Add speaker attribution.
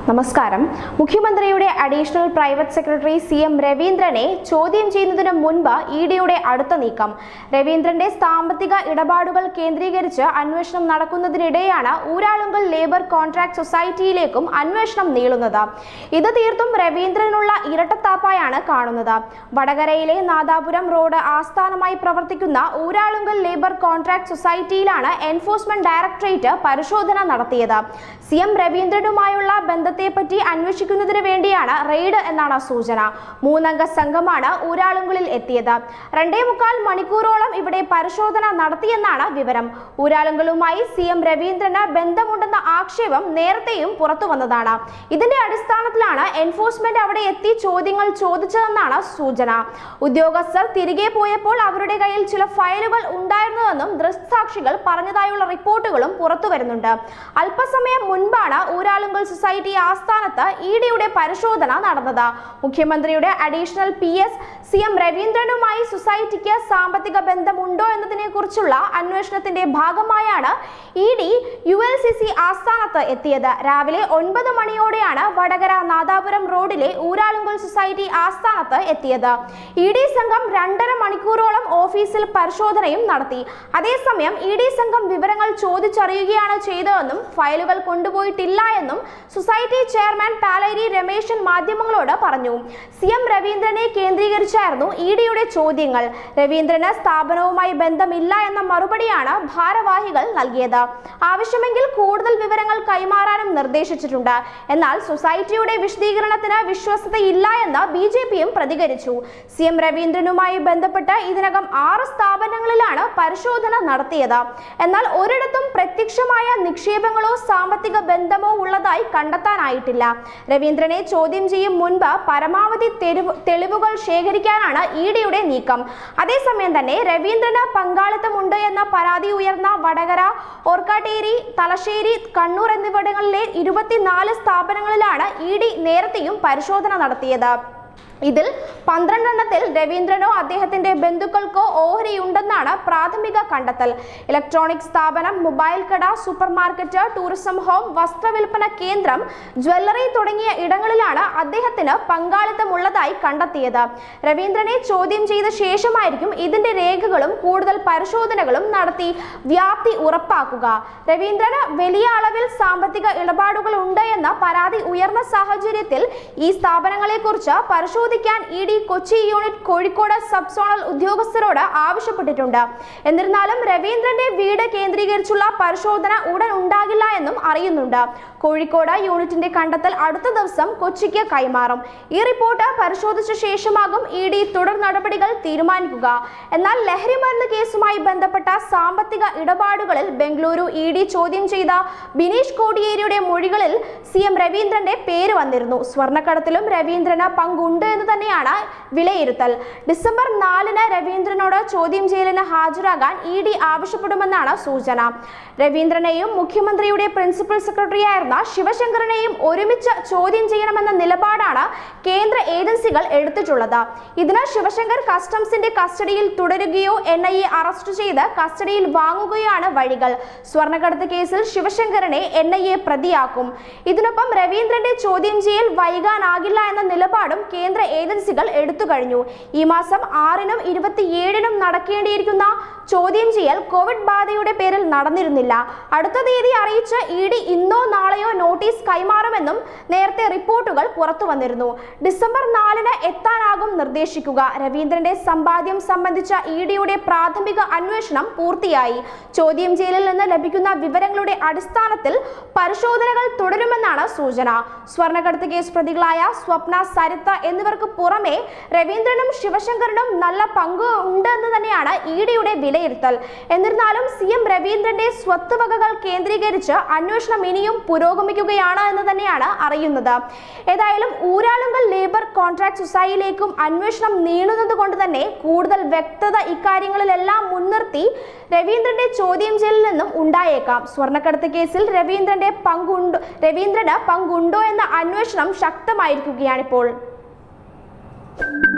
Speaker 1: നമസ്കാരം മുഖ്യമന്ത്രിയുടെ additional private secretary C M രവീന്ദ്രനെ ചോദ്യം ചെയ്യുന്നതിന് മുൻപ് ഇ ഡിയുടെ അടുത്ത നീക്കം രവീന്ദ്രന്റെ സാമ്പത്തിക ഇടപാടുകൾ കേന്ദ്രീകരിച്ച് അന്വേഷണം നടക്കുന്നതിനിടെയാണ് ഊരാളുങ്കൽ ലേബർ കോൺട്രാക്ട് സൊസൈറ്റിയിലേക്കും അന്വേഷണം നീളുന്നത് ഇത് തീർത്തും രവീന്ദ്രനുള്ള ഇരട്ടത്താപ്പായാണ് കാണുന്നത് വടകരയിലെ നാദാപുരം റോഡ് ആസ്ഥാനമായി പ്രവർത്തിക്കുന്ന ഊരാളുങ്കൽ ലേബർ കോൺട്രാക്ട് സൊസൈറ്റിയിലാണ് എൻഫോഴ്സ്മെന്റ് ഡയറക്ടറേറ്റ് പരിശോധന നടത്തിയത് സി എം രവീന്ദ്രനുമായുള്ള ബന്ധത്തെപ്പറ്റി അന്വേഷിക്കുന്നതിന് വേണ്ടിയാണ് റെയ്ഡ് എന്നാണ് സൂചന മൂന്നംഗ സംഘമാണ് ഊരാളുങ്കലിൽ എത്തിയത് രണ്ടേ മുക്കാൽ മണിക്കൂറോളം ഇവിടെ പരിശോധന നടത്തിയെന്നാണ് വിവരം ഊരാളുങ്കലുമായി സി എം രവീന്ദ്രന് ബന്ധമുണ്ടെന്ന ആക്ഷേപം നേരത്തെയും പുറത്തു വന്നതാണ് ഇതിന്റെ അടിസ്ഥാനത്തിലാണ് എൻഫോഴ്സ്മെന്റ് അവിടെ എത്തി ചോദ്യങ്ങൾ ചോദിച്ചതെന്നാണ് സൂചന ഉദ്യോഗസ്ഥർ തിരികെ പോയപ്പോൾ അവരുടെ കയ്യിൽ ചില ഫയലുകൾ ഉണ്ടായിരുന്നുവെന്നും ദൃക്സാക്ഷികൾ പറഞ്ഞതായുള്ള റിപ്പോർട്ടുകളും പുറത്തു വരുന്നുണ്ട് അല്പസമയം മുൻപാണ് ഊരാളുങ്കൽ സൊസൈറ്റി ആസ്ഥാനത്ത് ഇ ഡിയുടെ പരിശോധന നടന്നത് മുഖ്യമന്ത്രിയുടെ additional P S C M രവീന്ദ്രനുമായി സൊസൈറ്റിക്ക് സാമ്പത്തിക ബന്ധമുണ്ടോ എന്നതിനെ കുറിച്ചുള്ള അന്വേഷണത്തിന്റെ ഭാഗമായാണ് E D U L C C ആസ്ഥാനത്ത് എത്തിയത് രാവിലെ ഒൻപത് മണിയോടെയാണ് വടകര നാദാപുരം റോഡിലെ ഊരാളുങ്കൽ സൊസൈറ്റി ആസ്ഥാനത്ത് എത്തിയത് ഇ ഡി സംഘം രണ്ടര മണിക്കൂറോളം ഓഫീസിൽ പരിശോധനയും നടത്തി അതേസമയം ഇ ഡി സംഘം വിവരങ്ങൾ ചോദിച്ചറിയുകയാണ് ചെയ്തതെന്നും ഫയലുകൾ കൊണ്ടുപോയിട്ടില്ല എന്നും സൊസൈറ്റി ചെയർമാൻ പാലേരി രമേശൻ മാധ്യമങ്ങളോട് പറഞ്ഞു സി എം രവീന്ദ്രനെ കേന്ദ്രീകരിച്ചായിരുന്നു ഇ ഡിയുടെ ചോദ്യങ്ങൾ രവീന്ദ്രന് സ്ഥാപനവുമായി ബന്ധമില്ല എന്ന മറുപടിയാണ് ഭാരവാഹികൾ നൽകിയത് ആവശ്യമെങ്കിൽ കൂടുതൽ വിവരങ്ങൾ കൈമാറാനും നിർദ്ദേശിച്ചിട്ടുണ്ട് എന്നാൽ സൊസൈറ്റിയുടെ വിശദീകരണത്തിന് വിശ്വസ്തയില്ല എന്ന് ബി ജെ പിയും പ്രതികരിച്ചു സി എം രവീന്ദ്രനുമായി ബന്ധപ്പെട്ട് ഇതിനകം ആറ് സ്ഥാപനങ്ങളിലാണ് പരിശോധന നടത്തിയത് എന്നാൽ ഒരിടത്തും പ്രത്യക്ഷമായ നിക്ഷേപങ്ങളോ സാമ്പത്തിക ബന്ധമോ ഉള്ളതായി കണ്ടെത്താനായിട്ടില്ല രവീന്ദ്രനെ ചോദ്യം ചെയ്യും മുൻപ് പരമാവധി തെരുവ് തെളിവുകൾ ശേഖരിക്കാനാണ് ഇ ഡിയുടെ നീക്കം അതേസമയം തന്നെ രവീന്ദ്രന് പങ്കാളിത്തമുണ്ട് എന്ന പരാതി ഉയർന്ന വടകര ഓർക്കാട്ടേരി തലശ്ശേരി കണ്ണൂർ എന്നിവിടങ്ങളിലെ ഇരുപത്തിനാല് സ്ഥാപനങ്ങളിലാണ് ഇ ഡി നേരത്തെയും പരിശോധന നടത്തിയത് ഇതിൽ പന്ത്രണ്ടെണ്ണത്തിൽ രവീന്ദ്രനോ അദ്ദേഹത്തിന്റെ ബന്ധുക്കൾക്കോ ഓഹരിയുണ്ടെന്നാണ് പ്രാഥമിക കണ്ടെത്തൽ ഇലക്ട്രോണിക് സ്ഥാപനം മൊബൈൽ കട സൂപ്പർ മാർക്കറ്റ് ടൂറിസം ഹോം വസ്ത്രവിൽപ്പന കേന്ദ്രം ജ്വല്ലറി തുടങ്ങിയ ഇടങ്ങളിലാണ് അദ്ദേഹത്തിന് പങ്കാളിത്തമുള്ളതായി കണ്ടെത്തിയത് രവീന്ദ്രനെ ചോദ്യം ചെയ്ത ശേഷമായിരിക്കും ഇതിന്റെ രേഖകളും കൂടുതൽ പരിശോധനകളും നടത്തി വ്യാപ്തി ഉറപ്പാക്കുക രവീന്ദ്രന് വലിയ അളവിൽ സാമ്പത്തിക ഇടപാടുകൾ ഉണ്ട് എന്ന പരാതി ഉയർന്ന സാഹചര്യത്തിൽ ഈ സ്ഥാപനങ്ങളെക്കുറിച്ച് പരിശോധിക്കാൻ E D Kochi unit Kozhikode sub zonal ഉദ്യോഗസ്ഥരോട് ആവശ്യപ്പെട്ടിട്ടുണ്ട് എന്നിരുന്നാലും രവീന്ദ്രന്റെ വീട് കേന്ദ്രീകരിച്ചുള്ള പരിശോധന ഉടൻ ഉണ്ടാകില്ല എന്നും അറിയുന്നുണ്ട് കോഴിക്കോട് യൂണിറ്റിന്റെ കണ്ടെത്തൽ അടുത്ത ദിവസം കൊച്ചിക്ക് കൈമാറും ഈ റിപ്പോർട്ട് പരിശോധിച്ച ശേഷമാകും ഇ ഡി തുടർ നടപടികൾ തീരുമാനിക്കുക എന്നാൽ ലഹരി മരുന്ന് കേസുമായി ബന്ധപ്പെട്ട സാമ്പത്തിക ഇടപാടുകളിൽ ബംഗളൂരു ഇ ഡി ചോദ്യം ചെയ്ത ബിനീഷ് കോടിയേരിയുടെ മൊഴികളിൽ സി എം രവീന്ദ്രന്റെ പേര് വന്നിരുന്നു സ്വർണ്ണക്കടത്തിലും രവീന്ദ്രന് പങ്കുണ്ട് എന്ന് തന്നെയാണ് വിലയിരുത്തൽ ഡിസംബർ നാലിന് രവീന്ദ്രനോട് ചോദ്യം ചെയ്യലിന് ഹാജരാകാൻ ഇ ഡി ആവശ്യപ്പെടുമെന്നാണ് സൂചന രവീന്ദ്രനെയും മുഖ്യമന്ത്രിയുടെ പ്രിൻസിപ്പൽ സെക്രട്ടറിയായിരുന്ന ശിവശങ്കറിനെയും ഒരുമിച്ച് ചോദ്യം ചെയ്യണമെന്ന നിലപാടാണ് കേന്ദ്ര ഏജൻസികൾ എടുത്തിട്ടുള്ളത് ഇതിന് ശിവശങ്കർ കസ്റ്റംസിന്റെ കസ്റ്റഡിയിൽ തുടരുകയോ എൻ ഐ എ അറസ്റ്റ് ചെയ്ത് കസ്റ്റഡിയിൽ വാങ്ങുകയാണ് വഴികൾ സ്വർണ്ണക്കടത്ത് കേസിൽ ശിവശങ്കറിനെ എൻ ഐ എ പ്രതിയാക്കും ഇതിനൊപ്പം രവീന്ദ്രന്റെ ചോദ്യം ചെയ്യൽ വൈകാനാകില്ല എന്ന നിലപാടും കേന്ദ്ര ഏജൻസികൾ എടുത്തു കഴിഞ്ഞു ഈ മാസം ആറിനും ഇരുപത്തിയേഴിനും നടക്കേണ്ടിയിരിക്കുന്ന ചോദ്യം ചെയ്യൽ കോവിഡ് ബാധയുടെ പേരിൽ നടന്നിരുന്നില്ല അടുത്ത തീയതി അറിയിച്ച് ഇ ഡി ഇന്നോ നാളെയോ നോട്ടീസ് കൈമാറുമെന്നും നേരത്തെ റിപ്പോർട്ടുകൾ പുറത്തു വന്നിരുന്നു ഡിസംബർ നാലിന് എത്താനാകും നിർദ്ദേശിക്കുക രവീന്ദ്രന്റെ സമ്പാദ്യം സംബന്ധിച്ച ഇ ഡിയുടെ പ്രാഥമിക അന്വേഷണം പൂർത്തിയായി ചോദ്യം ചെയ്യലിൽ നിന്ന് ലഭിക്കുന്ന വിവരങ്ങളുടെ അടിസ്ഥാനത്തിൽ പരിശോധനകൾ തുടരുമെന്നാണ് സൂചന സ്വർണ്ണക്കടത്ത് കേസ് പ്രതികളായ സ്വപ്ന സരിത്ത എന്നിവർക്ക് പുറമെ രവീന്ദ്രനും ശിവശങ്കറിനും നല്ല പങ്ക് ഉണ്ട് എന്ന് തന്നെയാണ് ഇ ഡിയുടെ വിലയിരുത്തൽ എന്നിരുന്നാലും സി എം രവീന്ദ്രന്റെ സ്വത്ത് വകകൾ കേന്ദ്രീകരിച്ച് അന്വേഷണം ഇനിയും പുരോഗമിക്കുകയാണ് എന്ന് തന്നെയാണ് അറിയുന്നത് ഏതായാലും ഊരാളുങ്കൽ ലേബർ കോൺട്രാക്ട് സൊസൈറ്റിയിലേക്കും അന്വേഷണം നീളുന്നത് കൊണ്ട് തന്നെ കൂടുതൽ വ്യക്തത ഇക്കാര്യങ്ങളിലെല്ലാം മുൻനിർത്തി രവീന്ദ്രന്റെ ചോദ്യം ചെയ്യലിൽ നിന്നും ഉണ്ടായേക്കാം സ്വർണ്ണക്കടത്ത് കേസിൽ രവീന്ദ്രന്റെ പങ്കുണ്ടോ രവീന്ദ്രന് പങ്കുണ്ടോ എന്ന അന്വേഷണം ശക്തമായിരിക്കുകയാണിപ്പോൾ